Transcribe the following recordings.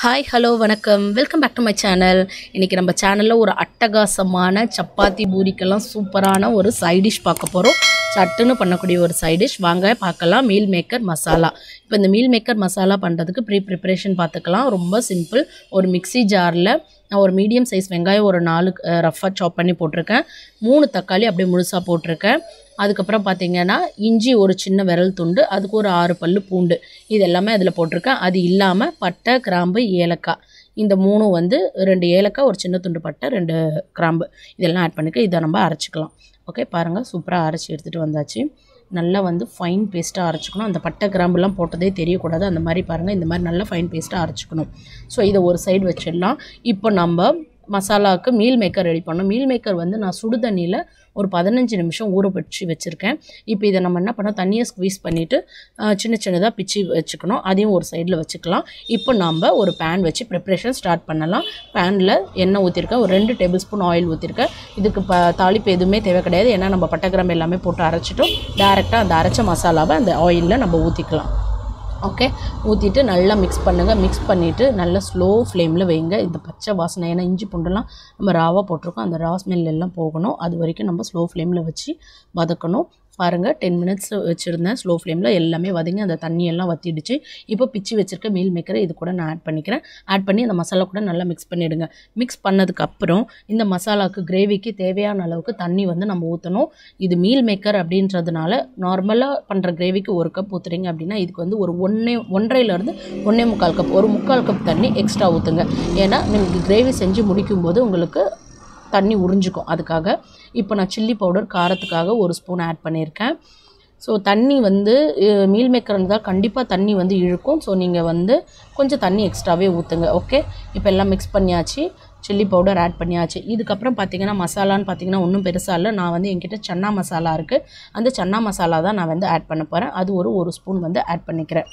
hi hello வணக்கம் welcome back to my channel இன்றைக்கி நம்ம சேனலில் ஒரு அட்டகாசமான சப்பாத்தி பூரிக்கெல்லாம் சூப்பரான ஒரு சைட் டிஷ் பார்க்க போகிறோம் சட்டுன்னு பண்ணக்கூடிய ஒரு சைட் டிஷ் வாங்க பார்க்கலாம் மீல் மேக்கர் மசாலா இப்போ இந்த மீல் மேக்கர் மசாலா பண்ணுறதுக்கு ப்ரீ ப்ரிப்பரேஷன் பார்த்துக்கலாம் ரொம்ப சிம்பிள் ஒரு மிக்ஸி ஜாரில் நான் ஒரு மீடியம் சைஸ் வெங்காயம் ஒரு நாலு ரஃப்பாக சாப் பண்ணி போட்டிருக்கேன் மூணு தக்காளி அப்படியே முழுசாக போட்டிருக்கேன் அதுக்கப்புறம் பார்த்தீங்கன்னா இஞ்சி ஒரு சின்ன விரல் துண்டு அதுக்கு ஒரு ஆறு பல்லு பூண்டு இது எல்லாமே அதில் போட்டிருக்கேன் அது இல்லாமல் பட்டை கிராம்பு ஏலக்காய் இந்த மூணும் வந்து ரெண்டு ஏலக்காய் ஒரு சின்ன துண்டு பட்டை ரெண்டு கிராம்பு இதெல்லாம் ஆட் பண்ணிக்க இதை நம்ம அரைச்சிக்கலாம் ஓகே பாருங்கள் சூப்பராக அரைச்சி எடுத்துகிட்டு வந்தாச்சு நல்லா வந்து ஃபைன் பேஸ்ட்டாக அரைச்சிக்கணும் அந்த பட்டை கிராம்புலாம் போட்டதே தெரியக்கூடாது அந்த மாதிரி பாருங்கள் இந்த மாதிரி நல்லா ஃபைன் பேஸ்ட்டாக அரைச்சிக்கணும் ஸோ இதை ஒரு சைடு வச்சிடலாம் இப்போ நம்ம மசாலாவுக்கு மீல் மேக்கர் ரெடி பண்ணோம் மீல் மேக்கர் வந்து நான் சுடு தண்ணியில் ஒரு பதினஞ்சு நிமிஷம் ஊற வச்சு வச்சுருக்கேன் இப்போ இதை நம்ம என்ன பண்ணோம் தண்ணியை ஸ்குவீஸ் பண்ணிவிட்டு சின்ன சின்னதாக பிச்சு வச்சுக்கணும் அதையும் ஒரு சைடில் வச்சுக்கலாம் இப்போ நம்ம ஒரு பேன் வச்சு ப்ரிப்ரேஷன் ஸ்டார்ட் பண்ணலாம் பேனில் எண்ணெய் ஊற்றிருக்கேன் ஒரு ரெண்டு டேபிள் ஸ்பூன் ஆயில் ஊற்றிருக்கேன் இதுக்கு ப தாளிப்பு எதுவுமே தேவை கிடையாது ஏன்னா நம்ம பட்டைக்கிராம்பு எல்லாமே போட்டு அரைச்சிட்டோம் டேரெக்டாக அந்த அரைச்ச மசாலாவை அந்த ஆயிலில் நம்ம ஊற்றிக்கலாம் ஓகே ஊற்றிட்டு நல்லா மிக்ஸ் பண்ணுங்கள் மிக்ஸ் பண்ணிவிட்டு நல்லா ஸ்லோ ஃப்ளேமில் வைங்க இந்த பச்சை வாசனை ஏன்னா இஞ்சி பூண்டெல்லாம் நம்ம ராவாக போட்டிருக்கோம் அந்த ரா ஸ்மெல் எல்லாம் போகணும் அது வரைக்கும் நம்ம ஸ்லோ ஃப்ளேமில் வச்சு வதக்கணும் பாருங்கள் டென் மினிட்ஸ் வச்சுருந்தேன் ஸ்லோ ஃப்ளேமில் எல்லாமே வதங்கி அந்த தண்ணியெல்லாம் வற்றிடுச்சு இப்போ பிச்சு வச்சுருக்க மீல் மேக்கரை இது கூட நான் ஆட் பண்ணிக்கிறேன் ஆட் பண்ணி அந்த மசாலா கூட நல்லா மிக்ஸ் பண்ணிவிடுங்க மிக்ஸ் பண்ணதுக்கப்புறம் இந்த மசாலாவுக்கு கிரேவிக்கு தேவையான அளவுக்கு தண்ணி வந்து நம்ம ஊற்றணும் இது மீல் மேக்கர் அப்படின்றதுனால நார்மலாக பண்ணுற கிரேவிக்கு ஒரு கப் ஊற்றுறீங்க அப்படின்னா இதுக்கு வந்து ஒரு ஒன்றே ஒன்றரைலேருந்து ஒன்றே முக்கால் கப் ஒரு முக்கால் கப் தண்ணி எக்ஸ்ட்ரா ஊற்றுங்க ஏன்னா நீங்கள் கிரேவி செஞ்சு முடிக்கும்போது உங்களுக்கு தண்ணி உறிஞ்சிக்கும் அதுக்காக இப்போ நான் சில்லி பவுடர் காரத்துக்காக ஒரு ஸ்பூன் ஆட் பண்ணியிருக்கேன் ஸோ தண்ணி வந்து மீல் மேக்கர் இருந்தால் கண்டிப்பாக தண்ணி வந்து இழுக்கும் ஸோ நீங்கள் வந்து கொஞ்சம் தண்ணி எக்ஸ்ட்ராவே ஊற்றுங்க ஓகே இப்போ எல்லாம் மிக்ஸ் பண்ணியாச்சு சில்லி பவுடர் ஆட் பண்ணியாச்சு இதுக்கப்புறம் பார்த்தீங்கன்னா மசாலான்னு பார்த்தீங்கன்னா ஒன்றும் பெருசாக இல்லை நான் வந்து என்கிட்ட சன்னா மசாலா இருக்குது அந்த சன்னா மசாலா தான் நான் வந்து ஆட் பண்ண போகிறேன் அது ஒரு ஒரு ஸ்பூன் வந்து ஆட் பண்ணிக்கிறேன்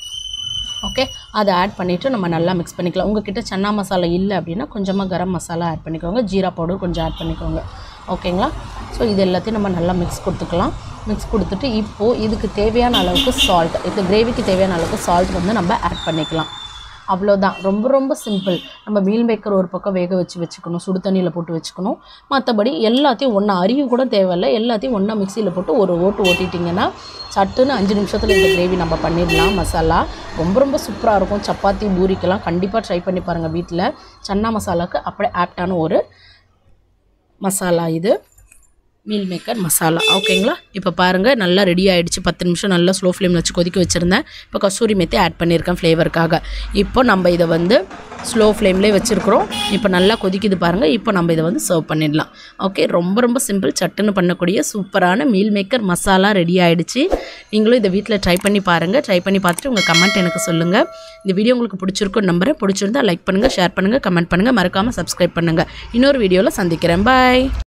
ஓகே அதை ஆட் பண்ணிவிட்டு நம்ம நல்லா மிக்ஸ் பண்ணிக்கலாம் உங்ககிட்ட சன்னா மசாலா இல்லை அப்படின்னா கொஞ்சமாக கரம் மசாலா ஆட் பண்ணிக்கோங்க ஜீரா பவுடர் கொஞ்சம் ஆட் பண்ணிக்கோங்க ஓகேங்களா ஸோ இது எல்லாத்தையும் நம்ம நல்லா மிக்ஸ் கொடுத்துக்கலாம் மிக்ஸ் கொடுத்துட்டு இப்போது இதுக்கு தேவையான அளவுக்கு சால்ட் இது கிரேவிக்கு தேவையான அளவுக்கு சால்ட் வந்து நம்ம ஆட் பண்ணிக்கலாம் அவ்வளோதான் ரொம்ப ரொம்ப சிம்பிள் நம்ம மீல் மேக்கர் ஒரு பக்கம் வேக வச்சு வச்சுக்கணும் சுடு தண்ணியில் போட்டு வச்சுக்கணும் மற்றபடி எல்லாத்தையும் ஒன்றா அரியும் கூட தேவையில்லை எல்லாத்தையும் ஒன்றா மிக்சியில் போட்டு ஒரு ஓட்டு ஓட்டிட்டிங்கன்னா சட்டுன்னு அஞ்சு நிமிஷத்தில் இந்த கிரேவி நம்ம பண்ணிடலாம் மசாலா ரொம்ப ரொம்ப சூப்பராக இருக்கும் சப்பாத்தி பூரிக்கெல்லாம் கண்டிப்பாக ட்ரை பண்ணி பாருங்கள் வீட்டில் சன்னா மசாலாவுக்கு அப்படியே ஆப்டான ஒரு மசாலா இது மீல் மேக்கர் மசாலா ஓகேங்களா இப்போ பாருங்கள் நல்லா ரெடி ஆகிடுச்சு பத்து நிமிஷம் நல்லா ஸ்லோ ஃப்ளேமில் வச்சு கொதிக்க வச்சுருந்தேன் இப்போ கஸ்தூரி மெத்தி ஆட் பண்ணியிருக்கேன் ஃப்ளேவருக்காக இப்போ நம்ம இதை வந்து ஸ்லோ ஃப்ளேம்லேயே வச்சுருக்குறோம் இப்போ நல்லா கொதிக்குது பாருங்கள் இப்போ நம்ம இதை வந்து சர்வ் பண்ணிடலாம் ஓகே ரொம்ப ரொம்ப சிம்பிள் சட்டுன்னு பண்ணக்கூடிய சூப்பரான மீல் மேக்கர் மசாலா ரெடி ஆகிடுச்சு நீங்களும் இதை வீட்டில் ட்ரை பண்ணி பாருங்கள் ட்ரை பண்ணி பார்த்துட்டு உங்கள் கமெண்ட் எனக்கு சொல்லுங்கள் இந்த வீடியோ உங்களுக்கு பிடிச்சிருக்கும் நம்புறேன் பிடிச்சிருந்தா லைக் பண்ணுங்கள் ஷேர் பண்ணுங்கள் கமெண்ட் பண்ணுங்கள் மறக்காமல் சப்ஸ்கிரைப் பண்ணுங்கள் இன்னொரு வீடியோவில் சந்திக்கிறேன் பாய்